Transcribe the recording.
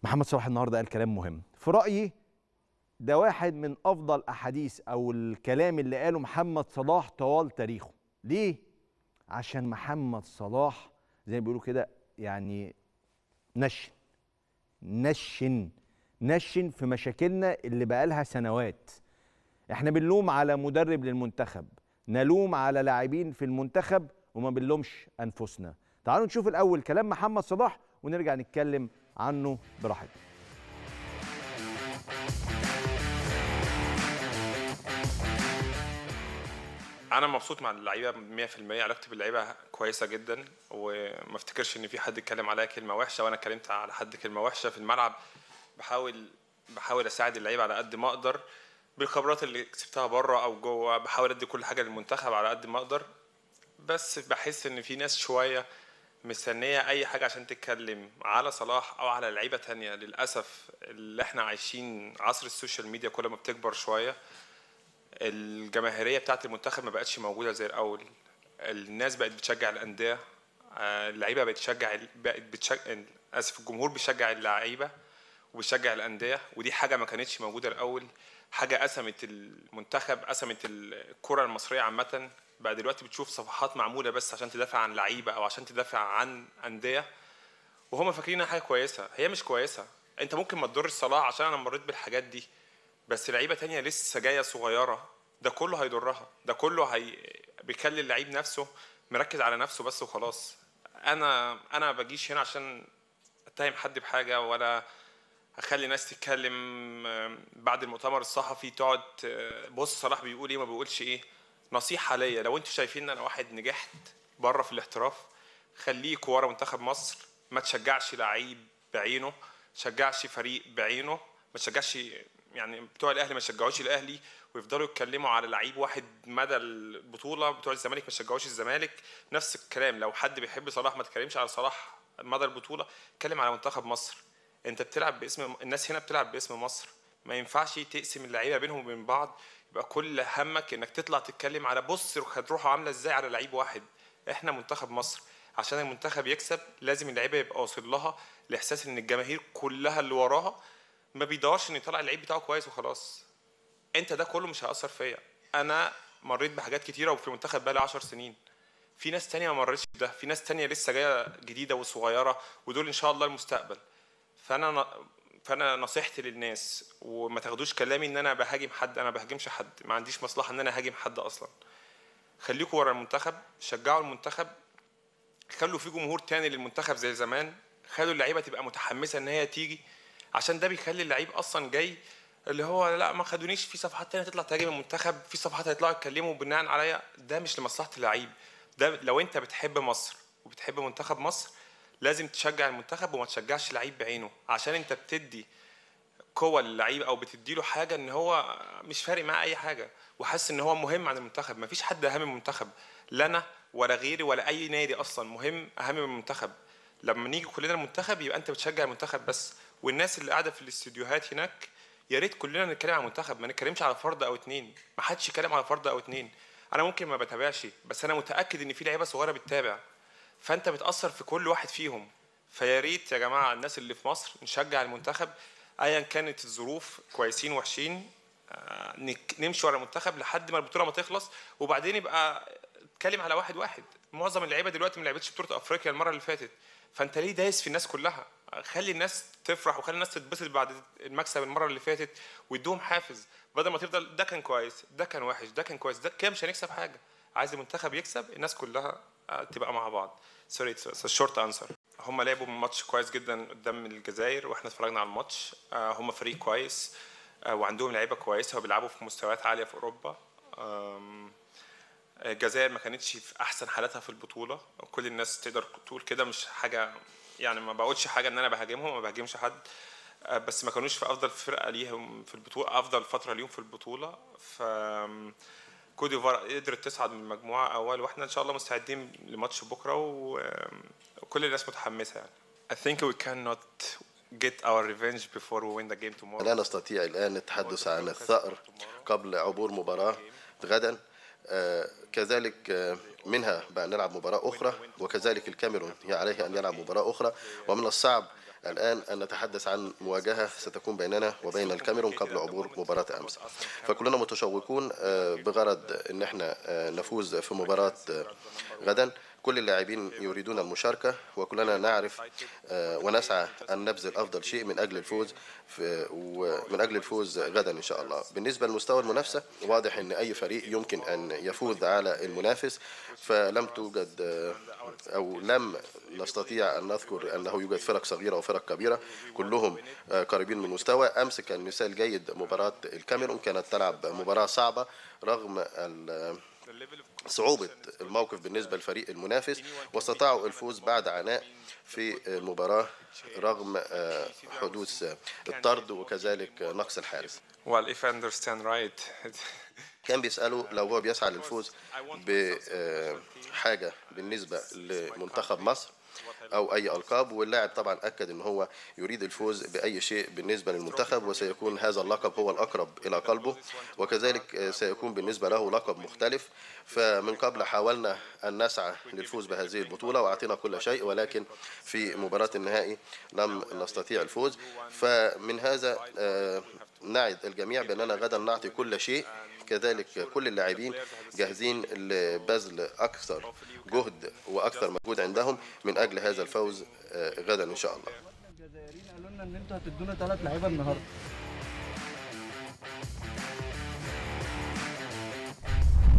محمد صلاح النهارده قال كلام مهم في رايي ده واحد من افضل احاديث او الكلام اللي قاله محمد صلاح طوال تاريخه ليه عشان محمد صلاح زي ما بيقولوا كده يعني نشن نشن نشن في مشاكلنا اللي بقالها سنوات احنا بنلوم على مدرب للمنتخب نلوم على لاعبين في المنتخب وما بنلومش انفسنا تعالوا نشوف الاول كلام محمد صلاح ونرجع نتكلم عنه براحتنا انا مبسوط مع اللعيبه 100% علاقتي باللعيبه كويسه جدا وما افتكرش ان في حد اتكلم عليا كلمه وحشه وانا اتكلمت على حد كلمه وحشه في الملعب بحاول بحاول اساعد اللعيبه على قد ما اقدر بالخبرات اللي كسبتها بره او جوه بحاول ادي كل حاجه للمنتخب على قد ما اقدر بس بحس ان في ناس شويه مستنيه اي حاجه عشان تتكلم على صلاح او على لعيبه تانية للاسف اللي احنا عايشين عصر السوشيال ميديا كل ما بتكبر شويه الجماهيريه بتاعت المنتخب ما بقتش موجوده زي الاول الناس بقت بتشجع الانديه آه، اللعيبه بقت تشجع بقت بتشجع اسف الجمهور بيشجع اللعيبه وبيشجع الانديه ودي حاجه ما كانتش موجوده الاول حاجه قسمت المنتخب قسمت الكره المصريه عامه بقى دلوقتي بتشوف صفحات معموله بس عشان تدافع عن لعيبه او عشان تدافع عن انديه وهم فاكرين انها حاجه كويسه هي مش كويسه انت ممكن ما تضرش صلاح عشان انا مريت بالحاجات دي بس لعيبه تانية لسه جايه صغيره ده كله هيضرها ده كله هي بيخلي اللعيب نفسه مركز على نفسه بس وخلاص انا انا ما بجيش هنا عشان اتهم حد بحاجه ولا اخلي ناس تتكلم آم، بعد المؤتمر الصحفي تقعد آه، بص صلاح بيقول ايه ما بيقولش ايه نصيحه ليا لو انتوا شايفين ان انا واحد نجحت بره في الاحتراف خليك ورا منتخب مصر ما تشجعش لعيب بعينه شجعش فريق بعينه ما تشجعش يعني بتوع الاهلي ما يشجعوش الاهلي ويفضلوا يتكلموا على لعيب واحد مدى البطوله بتوع الزمالك ما يشجعوش الزمالك نفس الكلام لو حد بيحب صلاح ما تتكلمش على صلاح مدى البطوله اتكلم على منتخب مصر انت بتلعب باسم الناس هنا بتلعب باسم مصر ما ينفعش تقسم اللعيبه بينهم وبين بعض يبقى كل همك انك تطلع تتكلم على بص هتروحوا عامله ازاي على لعيب واحد احنا منتخب مصر عشان المنتخب يكسب لازم اللعيبه يبقى واصل لها الاحساس ان الجماهير كلها اللي وراها ما بيدورش ان يطلع اللعيب بتاعه كويس وخلاص انت ده كله مش هيأثر فيا انا مريت بحاجات كتيره وفي المنتخب بقالي 10 سنين في ناس تانية ما مرتش بده في ناس تانية لسه جايه جديده وصغيره ودول ان شاء الله المستقبل فانا ن... فانا نصيحتي للناس وما تاخدوش كلامي ان انا بهاجم حد انا بهاجمش حد ما عنديش مصلحه ان انا اهاجم حد اصلا خليكوا ورا المنتخب شجعوا المنتخب خلوا في جمهور تاني للمنتخب زي زمان خلوا اللعيبه تبقى متحمسه ان هي تيجي عشان ده بيخلي اللعيب اصلا جاي اللي هو لا ما خدونيش في صفحات تانية تطلع تهاجم المنتخب في صفحات هيطلعوا يتكلموا بناء عليا ده مش لمصلحه اللعيب ده لو انت بتحب مصر وبتحب منتخب مصر لازم تشجع المنتخب وما تشجعش لعيب بعينه عشان انت بتدي قوه للعيب او بتدي له حاجه ان هو مش فارق معاه اي حاجه وحاسس ان هو مهم عن المنتخب مفيش حد اهم من المنتخب لا انا ولا غيري ولا اي نادي اصلا مهم اهم من المنتخب لما نيجي كلنا المنتخب يبقى انت بتشجع المنتخب بس والناس اللي قاعده في الاستديوهات هناك يا ريت كلنا نتكلم عن المنتخب ما نتكلمش على فرد او اتنين ما حدش يتكلم على فرد او اتنين انا ممكن ما بتابعش بس انا متاكد ان في لعيبه صغيره بتتابع فانت بتاثر في كل واحد فيهم فيا ريت يا جماعه الناس اللي في مصر نشجع المنتخب ايا كانت الظروف كويسين وحشين آه، نك- نمشي ورا المنتخب لحد ما البطوله ما تخلص وبعدين يبقى اتكلم على واحد واحد معظم اللعيبه دلوقتي ما لعبتش بطوله افريقيا المره اللي فاتت فانت ليه دايس في الناس كلها خلي الناس تفرح وخلي الناس تتبسط بعد المكسب المره اللي فاتت ويدوهم حافز بدل ما تفضل ده كان كويس ده كان وحش ده كان كويس ده كده مش هنكسب حاجه عايز المنتخب يكسب الناس كلها آه، تبقى مع بعض سوري اتس شورت انسر هم لعبوا ماتش كويس جدا قدام الجزائر واحنا اتفرجنا على الماتش آه، هم فريق كويس آه، وعندهم لعيبه كويسه وبيلعبوا في مستويات عاليه في اوروبا آم، الجزائر ما كانتش في احسن حالاتها في البطوله كل الناس تقدر تقول كده مش حاجه يعني ما بقولش حاجه ان انا بهاجمهم ما بهاجمش حد آه، بس ما كانوش في افضل فرقه ليهم في البطوله افضل فتره ليهم في البطوله ف كوت ديفوار قدرت تصعد من المجموعه اول واحنا ان شاء الله مستعدين لماتش بكره و- وكل الناس متحمسه يعني I think we cannot get our revenge before we win the game tomorrow. لا نستطيع الآن التحدث عن الثأر قبل عبور مباراة غدا آه، كذلك آه، منها بأن نلعب مباراة أخرى وكذلك الكاميرون هي عليه أن يلعب مباراة أخرى ومن الصعب الآن أن نتحدث عن مواجهة ستكون بيننا وبين الكاميرون قبل عبور مباراة أمس فكلنا متشوقون آه، بغرض أن احنا آه، نفوز في مباراة آه، غدا كل اللاعبين يريدون المشاركة وكلنا نعرف آه، ونسعى أن نبذل أفضل شيء من أجل الفوز في ومن أجل الفوز غدا إن شاء الله بالنسبة لمستوى المنافسة واضح أن أي فريق يمكن أن يفوز على المنافس فلم توجد آه، أو لم نستطيع أن نذكر أنه يوجد فرق صغيرة وفرق كبيرة كلهم آه، قريبين من المستوى أمس كان مثال جيد مباراة الكاميرون كانت تلعب مباراة صعبة رغم ال- صعوبة الموقف بالنسبة للفريق المنافس واستطاعوا الفوز بعد عناء في المباراة رغم آه، حدوث آه، الطرد وكذلك نقص الحارس Well, if I understand right, كان بيسأله لو هو بيسعى للفوز بحاجة بالنسبة لمنتخب مصر أو أي ألقاب واللاعب طبعا أكد أن هو يريد الفوز بأي شيء بالنسبة للمنتخب وسيكون هذا اللقب هو الأقرب إلى قلبه وكذلك آه، سيكون بالنسبة له لقب مختلف فمن قبل حاولنا أن نسعى للفوز بهذه البطولة وأعطينا كل شيء ولكن في مباراة النهائي لم نستطيع الفوز فمن هذا آه، نعد الجميع بأننا غدا نعطي كل شيء كذلك كل اللاعبين جاهزين لبذل أكثر جهد وأكثر مجهود عندهم من أجل هذا الفوز آه، غدا إن شاء الله الجزائريين قالوا لنا ان انتوا هتدونا ثلاث لعيبه النهارده